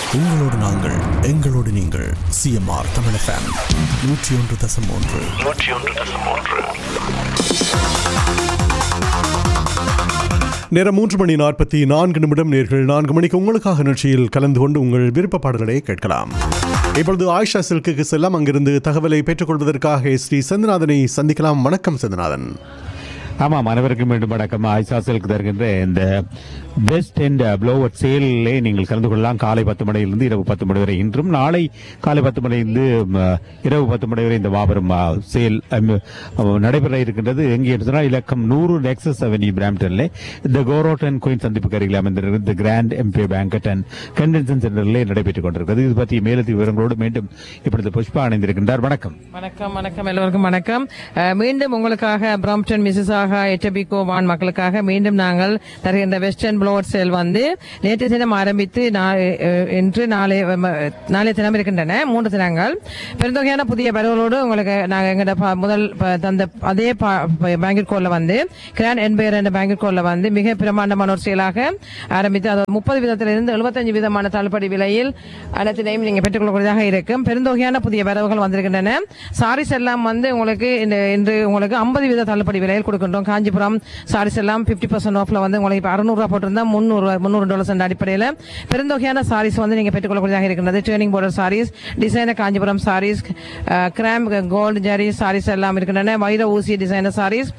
உங்களோடு நாங்கள் எங்களோடு நீங்கள் சிஎம்ஆர் தமிழ் ஃபேம் நூற்றி ஒன்று தசம் ஒன்று நேரம் மூன்று மணி நாற்பத்தி நான்கு நிமிடம் நேர்கள் நான்கு மணிக்கு உங்களுக்காக நிகழ்ச்சியில் கலந்து கொண்டு உங்கள் விருப்ப பாடல்களை கேட்கலாம் இப்பொழுது ஆயிஷா சில்க்குக்கு செல்லாம் அங்கிருந்து தகவலை பெற்றுக்கொள்வதற்காக ஸ்ரீ செந்திநாதனை சந்திக்கலாம் வணக்கம் செந்திநாதன் ஆமாம் அனைவருக்கும் மீண்டும் வணக்கம் ஆயிஷா சில்க் தருகின்ற இந்த பெஸ்ட் அண்ட் ப்ளோவர் சேலிலே நீங்கள் கலந்து கொள்ளலாம் காலை பத்து மணியிலிருந்து இரவு பத்து மணி வரை இன்றும் நாளை காலை பத்து மணியிலிருந்து ம, இரவு பத்து மணி வரை இந்த மாபெரும் அ, சேல் அம், அ, நடைபெற இருக்கின்றது எங்கே எடுத்தனா இலக்கம் நூறு நெக்ஸஸ் அவென்யூ பிராம்டன்ல இந்த கோரோட் அண்ட் குயின் சந்திப்புக்கு அருகில் அமைந்திருக்கிறது இந்த Grand Empire Banquet and Convention சென்டரிலே நடைபெற்றுக் கொண்டிருக்கிறது இது பற்றிய மேலதிக விவரங்களோடு மீண்டும் இப்பொழுது புஷ்பா அணிந்திருக்கின்றார் வணக்கம் வணக்கம் வணக்கம் எல்லோருக்கும் வணக்கம் அஹ், மீண்டும் உங்களுக்காக பிரம்டன் மிசிஸாக எட்டபிகோ வான் மக்களுக்காக மீண்டும் நாங்கள் தருகின்ற வெஸ்டர்ன் ப்ளோவர் சேல் வந்து நேற்று தினம் ஆரம்பித்து நா- அஹ், இன்று நாளை ம- நாளைய தினம் இருக்கின்றன மூன்று தினங்கள் பெருந்தொகையான புதிய வரவுகளோடு உங்களுக்கு நாங்கள் எங்களோட ப- முதல் ப- தந்த அதே பேங்கட் கோல்ல வந்து கிராண்ட் என்பயர் என்ற பேங்கட் கோல்ல வந்து மிக பிரமாண்டமான ஒரு செயலாக ஆரம்பித்து அது முப்பது விதத்திலிருந்து எழுபத்தஞ்சு விதமான தள்ளுபடி விலையில் அனைத்தினையும் நீங்க பெற்றுக்கொள்ளக்கூடியதாக இருக்கும் பெருந்தொகையான புதிய வரவுகள் வந்திருக்கின்றன சாரீஸ் எல்லாம் வந்து உங்களுக்கு இந்த இன்று உங்களுக்கு ஐம்பது வித தள்ளுபடி விலையில் கொடுக்கின்றோம் காஞ்சிபுரம் சாரீஸ் எல்லாம் பிப்டி பர்சன்ட் ஆஃப்ல வந்து உங்களுக்கு இப்போ அறுநூறுவா போட்டிருந்தா முந்நூறு முந்நூறு டாலர்ஸ் என்ற அடிப்படையில் பெருந்தொகையான சாரீஸ் வந்து நீங்க பெற்றுக்கொள்ளக்கூடியதாக இருக்கின்றது training border sarees designer Kanchipuram sarees gram gold zari sarees எல்லாம் இருக்கின்றன வைர ஊசி டிசைனர் சாரீஸ்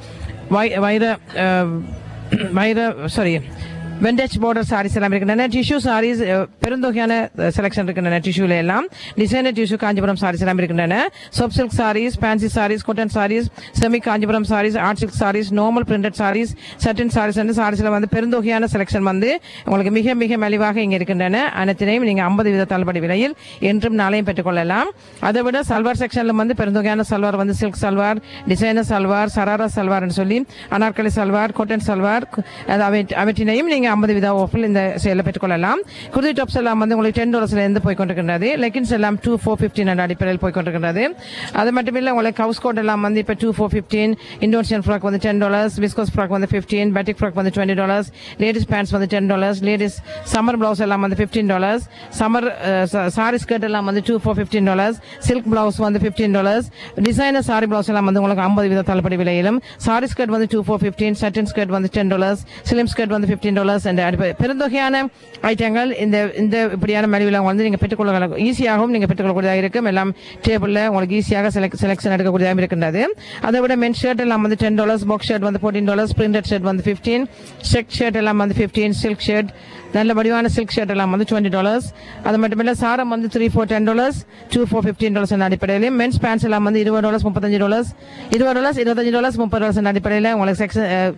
வைர அஹ், வைர சாரி வெண்டேஜ் border சாரீஸ் எல்லாம் இருக்கின்றன டிஷ்யூ சாரீஸ் பெருந்தொகையான செலெக்ஷன் இருக்கின்றன டிஷ்யூல எல்லாம் டிசைனர் டிஷ்யூ காஞ்சிபுரம் சாரீஸ் எல்லாம் இருக்கின்றன soft silk sarees fancy sarees cotton sarees semi Kanchipuram sarees art silk sarees normal printed sarees satin sarees வந்து சாரீஸ்ல வந்து பெருந்தொகையான செலெக்ஷன் வந்து உங்களுக்கு மிக மிக மலிவாக இங்க இருக்கின்றன அனைத்தினையும் நீங்க ஐம்பது வீத தள்ளுபடி விலையில் என்றும் நாளையும் பெற்றுக்கொள்ளலாம் அதை விட சல்வார் செக்ஷன்ல வந்து பெருந்தொகையான சல்வார் வந்து சில்க் சல்வார் டிசைனர் சல்வார் சராரா சல்வார்னு சொல்லி அனார்கலி சல்வார் காட்டன் சல்வார் கு- அது அவற்றை- அவற்றினையும் நீங்க ஐம்பது வித ஆஃபில் இந்த சேலை பெற்றுக்கொள்ளலாம் குர்தி டாப்ஸ் எல்லாம் வந்து உங்களுக்கு டென் டாலர்ஸ்ல இருந்து போய் கொண்டிருக்கின்றது லெகின்ஸ் எல்லாம் டூ ஃபோர் ஃபிஃப்டின் என்ற அடிப்படையில் போய் கொண்டிருக்கின்றது அது மட்டும் இல்ல உங்களுக்கு கவுஸ் கோட் எல்லாம் வந்து இப்போ two four fifteen Indonesian frock வந்து டென் டாலர்ஸ் விஸ்கோஸ் ஃப்ராக் வந்து ஃபிஃப்டீன் பேட்டிக் ஃப்ராக் வந்து டுவெண்ட்டி டாலர்ஸ் லேடிஸ் பேண்ட்ஸ் வந்து ten dollars ladies summer blouse எல்லாம் வந்து fifteen dollars summer sari skirt எல்லாம் வந்து two four fifteen dollars silk blouse வந்து fifteen dollars designer sari blouse எல்லாம் வந்து உங்களுக்கு ஐம்பது வித தள்ளுபடி விலையிலும் சாரி ஸ்கர்ட் வந்து two four fifteen satin skirt வந்து டென் டாலர்ஸ் சிலிம் ஸ்கர்ட் வந்து ஃபிஃப்டீன் டாலர்ஸ் என்ற அடிப்படை பெருந்தொகையான ஐட்டங்கள் இந்த இந்த இப்படியான மலிவில் வந்து நீங்க பெற்றுக்கொள்ள ஈஸியாகவும் நீங்க பெற்றுக்கொள்ளக்கூடியதாக இருக்கும் எல்லாம் டேபிள்ல உங்களுக்கு ஈஸியாக செலக்ஷன் எடுக்கக்கூடியதாக இருக்கின்றது அதை விட மென் ஷர்ட் எல்லாம் வந்து டென் டாலர்ஸ் பாக்ஸ் ஷர்ட் வந்து ஃபோர்டீன் டாலர்ஸ் பிரிண்டட் ஷர்ட் வந்து ஃபிஃப்டீன் செக் ஷர்ட் எல்லாம் வந்து ஃபிஃப்டீன் சில்க் ஷர்ட் நல்ல வடிவான சில்க் ஷர்ட் எல்லாம் வந்து டுவெண்ட்டி டாலர்ஸ் அது மட்டும் இல்ல சாரம் வந்து three four ten dollars two four fifteen dollars அடிப்படையிலும் மென்ஸ் பேண்ட்ஸ் எல்லாம் வந்து இருபது டாலர்ஸ் முப்பத்தஞ்சு டாலர்ஸ் இருபது டாலர்ஸ் இருபத்தஞ்சு டாலர்ஸ் முப்பது டாலர்ஸ் அடிப்படையில் உங்களுக்கு செக்ஷன்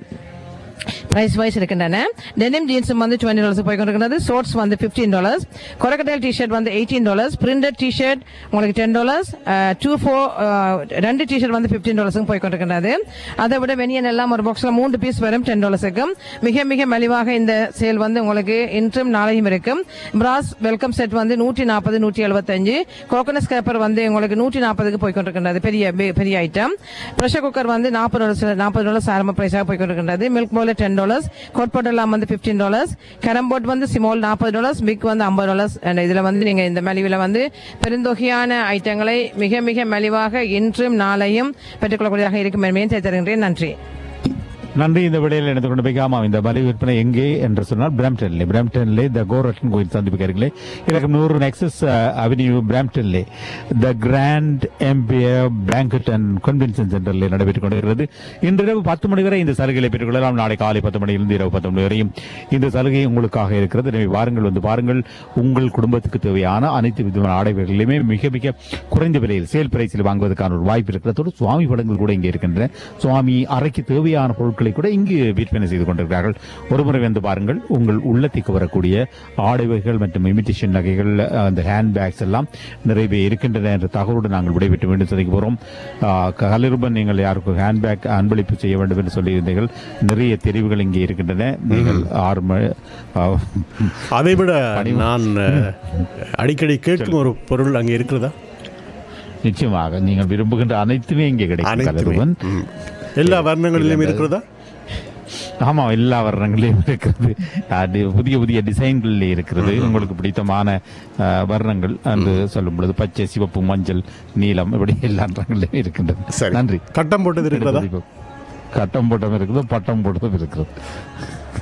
பிரைஸ் வைஸ் இருக்கின்றன டெனிம் ஜீன்ஸும் வந்து டுவெண்ட்டி டாலர்ஸ் போய் கொண்டிருக்கிறது ஷோர்ட்ஸ் வந்து ஃபிஃப்டீன் டாலர்ஸ் கொரக்கடைல் டிஷர்ட் வந்து எயிட்டீன் டாலர்ஸ் பிரிண்டட் டிஷர்ட் உங்களுக்கு டென் டாலர்ஸ் டூ ஃபோர் ரெண்டு டிஷர்ட் வந்து ஃபிஃப்டீன் டாலர்ஸும் போய் கொண்டிருக்கிறது அதை விட வெனியன் எல்லாம் ஒரு பாக்ஸ்ல மூன்று பீஸ் வரும் டென் டாலர்ஸுக்கும் மிக மிக மலிவாக இந்த சேல் வந்து உங்களுக்கு இன்றும் நாளையும் இருக்கும் பிராஸ் வெல்கம் செட் வந்து நூற்றி நாற்பது நூற்றி எழுபத்தஞ்சு கோகனஸ் கேப்பர் வந்து உங்களுக்கு நூற்றி நாற்பதுக்கு போய் கொண்டிருக்கின்றது பெரிய பெ- பெரிய ஐட்டம் ப்ரெஷர் குக்கர் வந்து நாற்பது டாலர்ஸ் நாற்பது டாலர்ஸ் ஆரம்ப பிரைஸாக போய் கொண்டிருக்கின்றது மில்க் பவுல டென் டாலர்ஸ் கோட்போட் எல்லாம் வந்து ஃபிஃப்டீன் டாலர்ஸ் கேரம்போர்ட் வந்து சிமால் நாற்பது டாலர்ஸ் பிக் வந்து ஐம்பது டாலர்ஸ் இதுல வந்து நீங்க இந்த மலிவில் வந்து பெருந்தொகையான ஐட்டங்களை மிக மிக மலிவாக இன்றும் நாளையும் பெற்றுக்கொள்ளக்கூடியதாக இருக்கும் என்பதையும் தருகின்றேன் நன்றி நன்றி இந்த விடையில் எடுத்து கொண்டு போய் ஆமாம் இந்த மலிவு விற்பனை எங்கே என்று சொன்னால் பிராம்டன்லே பிராம்டன்லே த கோரட்டன் கோயில் சந்திப்பு அருகிலே இலக்கம் நூறு நெக்ஸஸ் அவென்யூ பிராம்டன்லே the Grand Empire Banquet and Convention சென்டரில் நடைபெற்றுக் கொண்டிருக்கிறது இன்றிரவு பத்து மணி வரை இந்த சலுகைகளை பெற்றுக்கொள்ளலாம் நாளை காலை பத்து மணியிலிருந்து இரவு பத்து மணி வரையும் இந்த சலுகை உங்களுக்காக இருக்கிறது எனவே வாருங்கள் வந்து பாருங்கள் உங்கள் குடும்பத்துக்கு தேவையான அனைத்து விதமான ஆடைகளிலுமே மிக மிக குறைந்த விலையில் சேல் பிரைஸில் வாங்குவதற்கான ஒரு வாய்ப்பு இருக்கிறதோடு சுவாமி படங்கள் கூட இங்கே இருக்கின்றன சுவாமி அறைக்கு தேவையான பொருட்களை கூட இங்கு விற்பனை செய்து கொண்டிருக்கிறார்கள் ஒருமுறை வந்து பாருங்கள் உங்கள் உள்ளத்திற்கு வரக்கூடிய ஆடைகள் மற்றும் இமிட்டேஷன் நகைகள் அந்த ஹேண்ட் பேக்ஸ் எல்லாம் நிறைய இருக்கின்றன என்ற தகவலோடு நாங்கள் விடைபெற்று வேண்டும் சொல்லிக்கு போகிறோம் கலிருபன் நீங்கள் யாருக்கும் ஹேண்ட் பேக் அன்பளிப்பு செய்ய வேண்டும் என்று சொல்லியிருந்தீர்கள் நிறைய தெரிவுகள் இங்கே இருக்கின்றன நீங்கள் ஆறு மணி ஆ, அதை விட நான் அஹ், அடிக்கடி கேட்கும் ஒரு பொருள் அங்கே இருக்கிறதா நிச்சயமாக நீங்கள் விரும்புகின்ற அனைத்துமே இங்கே கிடைக்கும் அனைத்துமே கலிருபன் ம். எல்லா வர்ணங்களிலும் இருக்கிறதா ஆமா எல்லா வர்ணங்களையும் இருக்கிறது அது புதிய புதிய டிசைன்களில் இருக்கிறது உங்களுக்கு பிடித்தமான அஹ், வர்ணங்கள் என்று சொல்லும் பொழுது பச்சை சிவப்பு மஞ்சள் நீலம் இப்படி எல்லா ரங்களையும் இருக்கின்றது சரி நன்றி கட்டம் போட்டது இருக்கிறதா கட்டம் போட்டதும் இருக்குது பட்டம் போட்டதும் இருக்கிறது